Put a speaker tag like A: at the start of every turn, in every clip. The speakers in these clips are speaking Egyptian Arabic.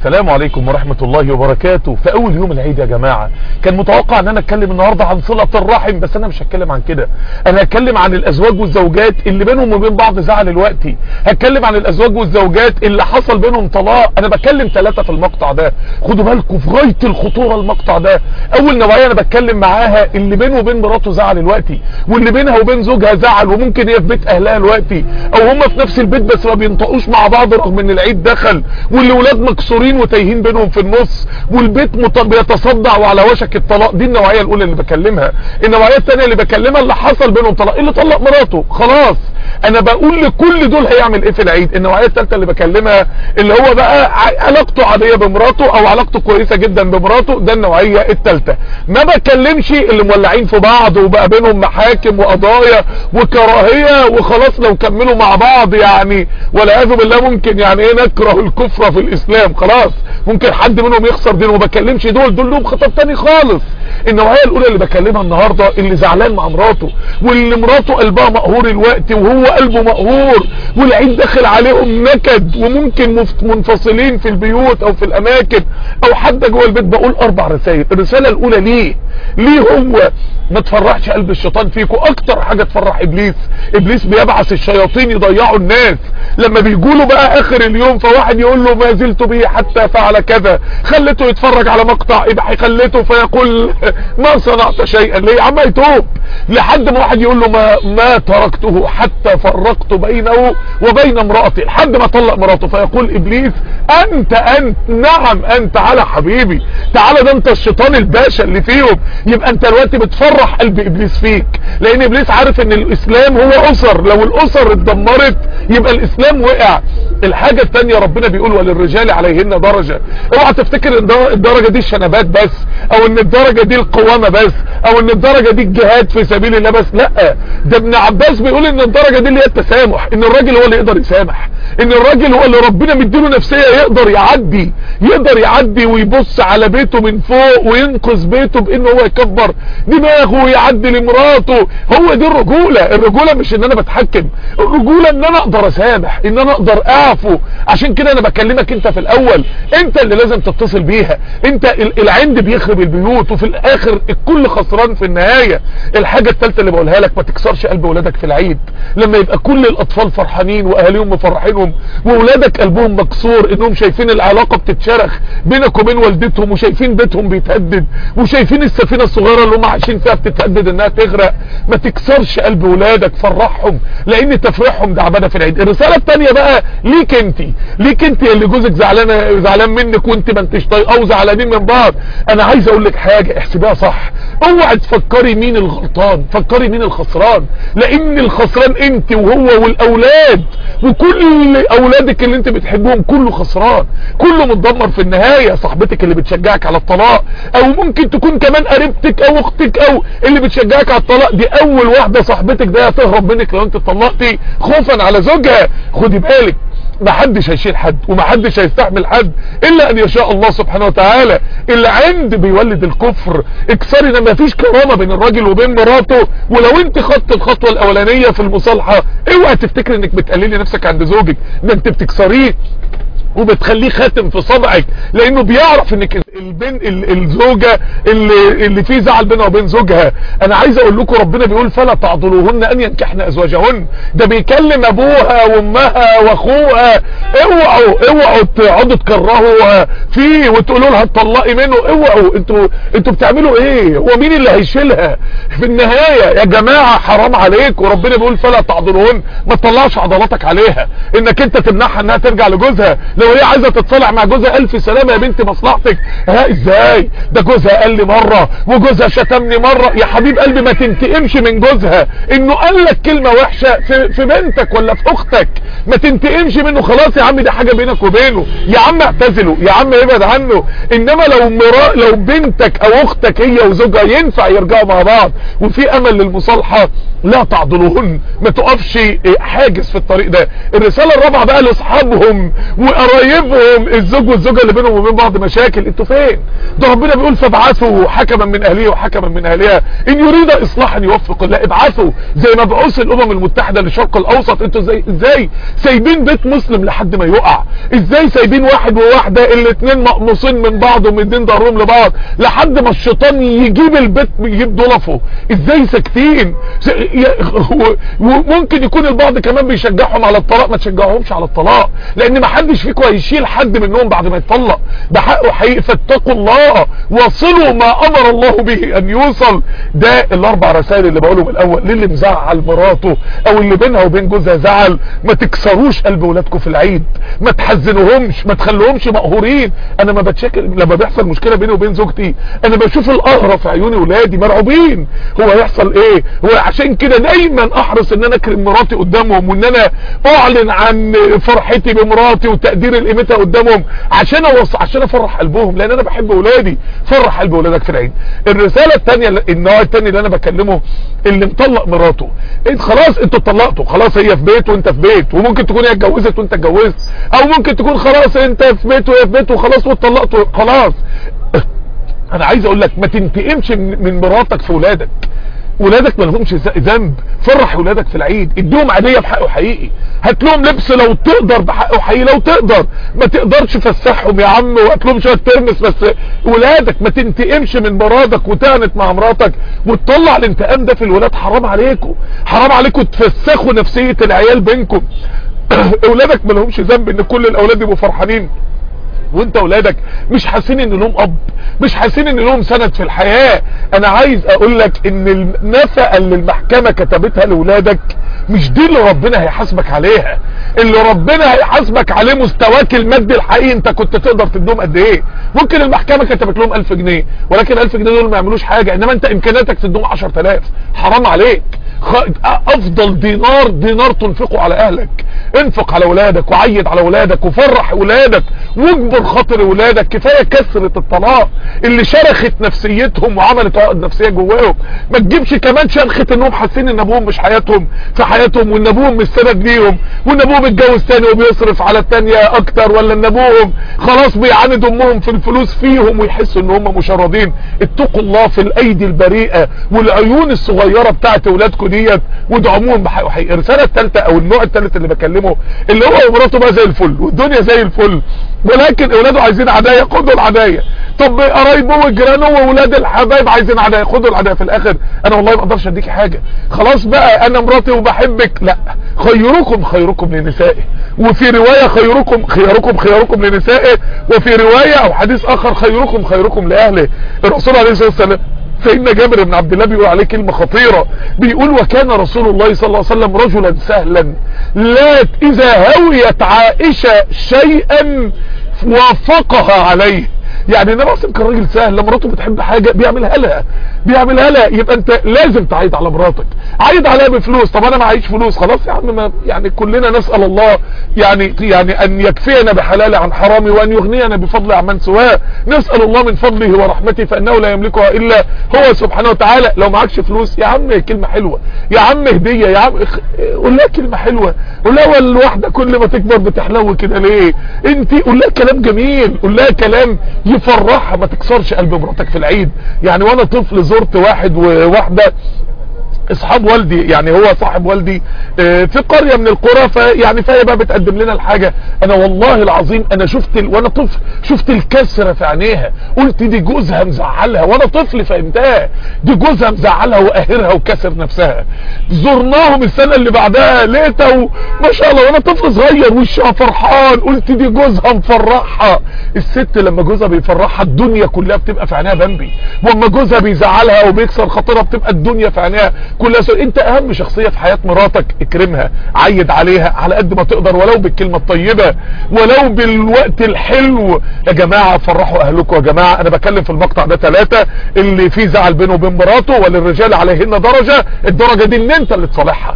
A: السلام عليكم ورحمة الله وبركاته في اول يوم العيد يا جماعة كان متوقع ان انا اتكلم النهاردة عن صلة الرحم بس انا مش هتكلم عن كده انا هتكلم عن الازواج والزوجات اللي بينهم وبين بعض زعل الوقتي هتكلم عن الازواج والزوجات اللي حصل بينهم طلاق انا بتكلم ثلاثة في المقطع ده خدوا بالكم في غاية الخطورة المقطع ده اول نوعية انا بتكلم معاها اللي بينه وبين مراته زعل الوقتي واللي بينها وبين زوجها زعل وممكن هي في بيت اهلها الوقتي او هم في نفس البيت بس ما بينطقوش مع بعض رغم ان العيد دخل واللي ولاد مكسورين وتايهين بينهم في النص والبيت مت- بيتصدع وعلى وشك الطلاق دي النوعيه الاولى اللي بكلمها النوعيه الثانيه اللي بكلمها اللي حصل بينهم طلاق اللي طلق مراته خلاص انا بقول لكل دول هيعمل ايه في العيد النوعيه الثالثه اللي بكلمها اللي هو بقى ع- علاقته عاديه بمراته او علاقته كويسه جدا بمراته ده النوعيه الثالثه ما بكلمش اللي مولعين في بعض وبقى بينهم محاكم وقضايا وكراهيه وخلاص لو كملوا مع بعض يعني والعياذ بالله ممكن يعني ايه نكره الكفر في الاسلام خلاص ممكن حد منهم يخسر دينه وما بكلمش دول دول لهم خطاب تاني خالص النوعيه الاولى اللي بكلمها النهارده اللي زعلان مع مراته واللي مراته قلبها مقهور الوقت وهو قلبه مقهور والعيد داخل عليهم نكد وممكن مف- منفصلين في البيوت او في الاماكن او حتى جوه البيت بقول اربع رسائل الرساله الاولى ليه ليه هو ما تفرحش قلب الشيطان فيكم اكتر حاجه تفرح ابليس ابليس بيبعث الشياطين يضيعوا الناس لما بيقولوا بقى اخر اليوم فواحد يقول له ما زلت به حتى فعل كذا خليته يتفرج على مقطع ابحي خليته فيقول ما صنعت شيئا ليه يا عم يتوب لحد ما واحد يقول له ما ما تركته حتى فرقت بينه وبين امرأتي لحد ما طلق مراته فيقول ابليس انت انت نعم انت تعالى حبيبي تعالى ده انت الشيطان الباشا اللي فيهم يبقى انت دلوقتي بتفرح قلب ابليس فيك لان ابليس عارف ان الاسلام هو اسر لو الاسر اتدمرت يبقى الاسلام وقع الحاجة التانية ربنا بيقول وللرجال عليهن درجة اوعى تفتكر ان ده- الدرجة دي الشنبات بس او ان الدرجة دي القوامة بس او ان الدرجة دي الجهاد في سبيل الله بس لا ده ابن عباس بيقول ان الدرجة دي اللي هي التسامح ان الراجل هو اللي يقدر يسامح ان الراجل هو اللي ربنا مديله نفسية يقدر يعدي يقدر يعدي ويبص على بيته من فوق وينقذ بيته بانه هو يكبر دماغه ويعدي لمراته هو دي الرجولة الرجولة مش ان انا بتحكم الرجولة ان انا اقدر اسامح ان انا اقدر اعفو عشان كده انا بكلمك انت في الاول انت اللي لازم تتصل بيها انت ال- العند بيخرب البيوت وفي الاخر الكل خسران في النهاية الحاجة الثالثه اللي بقولها لك ما تكسرش قلب ولادك في العيد لما يبقى كل الاطفال فرحانين واهاليهم مفرحينهم واولادك قلبهم مكسور انهم شايفين العلاقة بتتشرخ بينك وبين والدتهم وشايفين بيتهم بيتهدد وشايفين السفينة الصغيرة اللي هم عايشين فيها بتتهدد انها تغرق ما تكسرش قلب ولادك فرحهم لان تفريحهم ده عبادة في العيد الرسالة التانية بقى ليك انت ليك انت اللي جوزك زعلان زعلان منك وانت ما انتش طايقاه وزعلانين من بعض انا عايز اقول لك حاجة احسبيها صح اوعى تفكري مين الغلطان فكري مين الخسران لان الخسران انت وهو والاولاد وكل اولادك اللي انت بتحبهم كله خسران كله متدمر في النهاية صاحبتك اللي بتشجعك على الطلاق او ممكن تكون كمان قريبتك او اختك او اللي بتشجعك على الطلاق دي اول واحدة صاحبتك ده هتهرب منك لو انت اتطلقتي خوفا على زوجها خدي بالك محدش هيشيل حد ومحدش هيستحمل حد الا ان يشاء الله سبحانه وتعالى العند بيولد الكفر اكسري ما فيش كرامة بين الراجل وبين مراته ولو انت خدت الخطوة الاولانية في المصالحة اوعى تفتكر انك بتقللي نفسك عند زوجك ده انت بتكسريه وبتخليه خاتم في صبعك لانه بيعرف انك البن ال- الزوجة اللي, اللي فيه زعل بينها وبين زوجها انا عايز اقول لكم ربنا بيقول فلا تعضلوهن ان ينكحن ازواجهن ده بيكلم ابوها وامها واخوها اوعوا اوعوا تقعدوا تكرهوا فيه وتقولوا لها اتطلقي منه اوعوا انتوا انتوا بتعملوا ايه هو مين اللي هيشيلها في النهاية يا جماعة حرام عليك وربنا بيقول فلا تعضلوهن ما تطلعش عضلاتك عليها انك انت تمنعها انها ترجع لجوزها لو هي عايزة تتصالح مع جوزها الف سلامة يا بنت مصلحتك ها ازاي ده جوزها قال لي مرة وجوزها شتمني مرة يا حبيب قلبي ما تنتقمش من جوزها انه قال لك كلمة وحشة في, في بنتك ولا في اختك ما تنتقمش منه خلاص يا عم دي حاجة بينك وبينه يا عم اعتزله يا عم ابعد عنه انما لو مرا لو بنتك او اختك هي وزوجها ينفع يرجعوا مع بعض وفي امل للمصالحة لا تعضلوهن ما تقفش حاجز في الطريق ده الرسالة الرابعة بقى لاصحابهم قرايبهم الزوج والزوجه اللي بينهم وبين بعض مشاكل انتوا فين ده ربنا بيقول فابعثوا حكما من اهله وحكما من اهلها ان يريد اصلاحا يوفق الله ابعثوا زي مبعوث الامم المتحده للشرق الاوسط انتوا ازاي ازاي سايبين بيت مسلم لحد ما يقع ازاي سايبين واحد وواحده الاثنين مقموصين من بعض ومدين ظهرهم لبعض لحد ما الشيطان يجيب البيت يجيب ضلفه ازاي ساكتين ممكن يكون البعض كمان بيشجعهم على الطلاق ما تشجعهمش على الطلاق لان ما حدش فيكم هيشيل حد منهم بعد ما يتطلق ده حقه حقيقي فاتقوا الله وصلوا ما امر الله به ان يوصل ده الاربع رسائل اللي بقولهم الاول للي مزعل مراته او اللي بينها وبين جوزها زعل ما تكسروش قلب ولادكم في العيد ما تحزنوهمش ما تخلوهمش مقهورين انا ما بتشكل لما بيحصل مشكله بيني وبين زوجتي انا بشوف القهره في عيوني ولادي مرعوبين هو هيحصل ايه هو عشان كده دايما احرص ان انا اكرم مراتي قدامهم وان انا اعلن عن فرحتي بمراتي وتقدير قيمتها قدامهم عشان اوص عشان افرح قلبهم لان انا بحب اولادي فرح قلب اولادك في العيد الرساله الثانيه النوع الثاني اللي انا بكلمه اللي مطلق مراته انت خلاص انتوا اتطلقتوا خلاص هي في بيت وانت في بيت وممكن تكون هي اتجوزت وانت اتجوزت او ممكن تكون خلاص انت في بيت وهي في بيت وخلاص واتطلقتوا خلاص انا عايز اقول لك ما تنتقمش من مراتك في ولادك ولادك ما لهمش ذنب فرح ولادك في العيد اديهم عاديه بحقه حقيقي هات لهم لبس لو تقدر بحقه حقيقي لو تقدر ما تقدرش فسحهم يا عم وهات لهم شويه ترمس بس ولادك ما تنتقمش من مراتك وتعنت مع مراتك وتطلع الانتقام ده في الولاد حرام عليكم حرام عليكم تفسخوا نفسيه العيال بينكم اولادك ما لهمش ذنب ان كل الاولاد يبقوا فرحانين وانت اولادك مش حاسين ان لهم اب مش حاسين ان لهم سند في الحياة انا عايز اقول لك ان النفقه اللي المحكمة كتبتها لاولادك مش دي اللي ربنا هيحاسبك عليها اللي ربنا هيحاسبك عليه مستواك المادي الحقيقي انت كنت تقدر تديهم قد ايه ممكن المحكمة كتبت لهم 1000 جنيه ولكن 1000 جنيه دول ما يعملوش حاجة انما انت امكانياتك تديهم 10000 حرام عليك افضل دينار دينار تنفقه على اهلك انفق على ولادك وعيد على ولادك وفرح ولادك واجبر خاطر ولادك كفايه كسره الطلاق اللي شرخت نفسيتهم وعملت عقد نفسيه جواهم ما تجيبش كمان شرخه انهم حاسين ان ابوهم مش حياتهم في حياتهم وان ابوهم مش سند ليهم وان ابوهم اتجوز تاني وبيصرف على التانية اكتر ولا ان ابوهم خلاص بيعاند امهم في الفلوس فيهم ويحسوا ان هم مشردين اتقوا الله في الايدي البريئه والعيون الصغيره بتاعت اولادكم ديت وادعموهم بحق حقيقي الرساله الثالثه او النوع الثالث اللي بكلمه اللي هو ومراته بقى زي الفل والدنيا زي الفل ولكن اولاده عايزين عدايه خدوا العدايه طب قرايبه وجيرانه واولاد الحبايب عايزين عدايه خدوا العدايه في الاخر انا والله ما اقدرش اديكي حاجه خلاص بقى انا مراتي وبحبك لا خيركم خيركم لنسائه وفي روايه خيركم خياركم خياركم لنسائه وفي روايه او حديث اخر خيركم خيركم لاهله الرسول عليه الصلاه والسلام سيدنا جابر بن عبد الله بيقول عليه كلمة خطيرة بيقول وكان رسول الله صلى الله عليه وسلم رجلا سهلا لا اذا هويت عائشة شيئا وافقها عليه يعني النبي اصلا كان راجل سهل لما مراته بتحب حاجه بيعملها لها بيعملها لها يبقى انت لازم تعيد على مراتك عيد عليها بفلوس طب انا معيش فلوس خلاص يا عم ما يعني كلنا نسال الله يعني يعني ان يكفينا بحلاله عن حرامه وان يغنينا بفضله عن من سواه نسال الله من فضله ورحمته فانه لا يملكها الا هو سبحانه وتعالى لو معكش فلوس يا عم كلمه حلوه يا عم هديه يا عم قول لها كلمه حلوه قول لها الواحده كل ما تكبر بتحلو كده ليه انت قول لها كلام جميل قول لها كلام يفرحها ما تكسرش قلب مراتك في العيد يعني وانا طفل زرت واحد وواحده اصحاب والدي يعني هو صاحب والدي في قرية من القرى فيعني فهي بقى بتقدم لنا الحاجة انا والله العظيم انا شفت ال... وانا طفل شفت الكسرة في عينيها قلت دي جوزها مزعلها وانا طفل فهمتها دي جوزها مزعلها وقاهرها وكسر نفسها زرناهم السنة اللي بعدها لقيتها ما شاء الله وانا طفل صغير وشها فرحان قلت دي جوزها مفرحها الست لما جوزها بيفرحها الدنيا كلها بتبقى في عينيها بمبي واما جوزها بيزعلها وبيكسر خاطرها بتبقى الدنيا في عينيها كلها سؤال انت اهم شخصية في حياة مراتك اكرمها عيد عليها على قد ما تقدر ولو بالكلمة الطيبة ولو بالوقت الحلو يا جماعة فرحوا اهلكم يا جماعة انا بكلم في المقطع ده ثلاثة اللي فيه زعل بينه وبين مراته وللرجال عليهن درجة الدرجة دي ان انت اللي تصالحها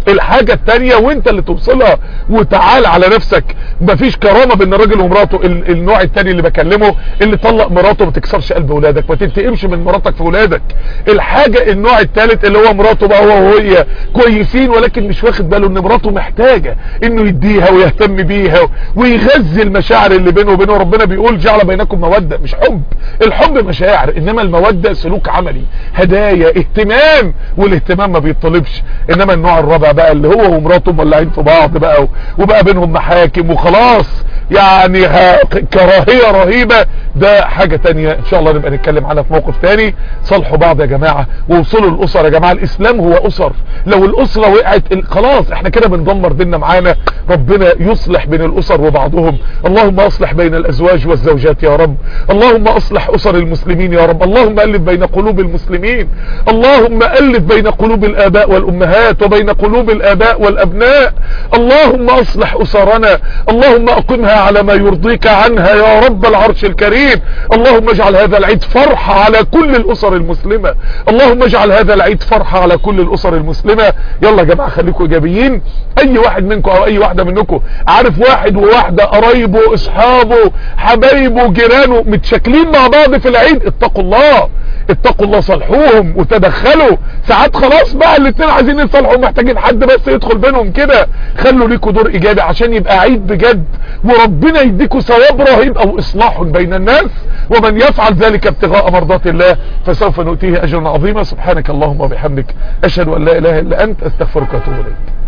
A: الحاجة التانية وانت اللي توصلها وتعال على نفسك مفيش كرامة بين الراجل ومراته النوع التاني اللي بكلمه اللي طلق مراته ما تكسرش قلب ولادك ما تنتقمش من مراتك في ولادك الحاجة النوع التالت اللي هو مراته بقى هو وهي كويسين ولكن مش واخد باله ان مراته محتاجة انه يديها ويهتم بيها ويغذي المشاعر اللي بينه وبينه ربنا بيقول جعل بينكم مودة مش حب الحب مشاعر انما المودة سلوك عملي هدايا اهتمام والاهتمام ما بيطلبش انما النوع الرابع بقى اللي هو ومراته مولعين في بعض بقى وبقى بينهم محاكم وخلاص يعني كراهية رهيبة ده حاجة تانية ان شاء الله نبقى نتكلم عنها في موقف تاني صلحوا بعض يا جماعة ووصلوا الاسر يا جماعة الاسلام هو اسر لو الاسرة وقعت خلاص احنا كده بندمر ديننا معانا ربنا يصلح بين الاسر وبعضهم اللهم اصلح بين الازواج والزوجات يا رب اللهم اصلح اسر المسلمين يا رب اللهم الف بين قلوب المسلمين اللهم الف بين قلوب الاباء والامهات وبين قلوب الاباء والابناء اللهم اصلح اسرنا اللهم اقمها على ما يرضيك عنها يا رب العرش الكريم اللهم اجعل هذا العيد فرحة على كل الاسر المسلمة اللهم اجعل هذا العيد فرحة على كل الاسر المسلمة يلا يا جماعة خليكم ايجابيين اي واحد منكم او اي واحدة منكم عارف واحد وواحدة قرايبه اصحابه حبايبه جيرانه متشكلين مع بعض في العيد اتقوا الله اتقوا الله صلحوهم وتدخلوا ساعات خلاص بقى الاتنين عايزين يتصالحوا محتاجين حد بس يدخل بينهم كده خلوا ليكوا دور ايجابي عشان يبقى عيد بجد وربنا يديكوا ثواب رهيب او اصلاح بين الناس ومن يفعل ذلك ابتغاء مرضات الله فسوف نؤتيه اجرا عظيما سبحانك اللهم وبحمدك اشهد ان لا اله الا انت استغفرك واتوب اليك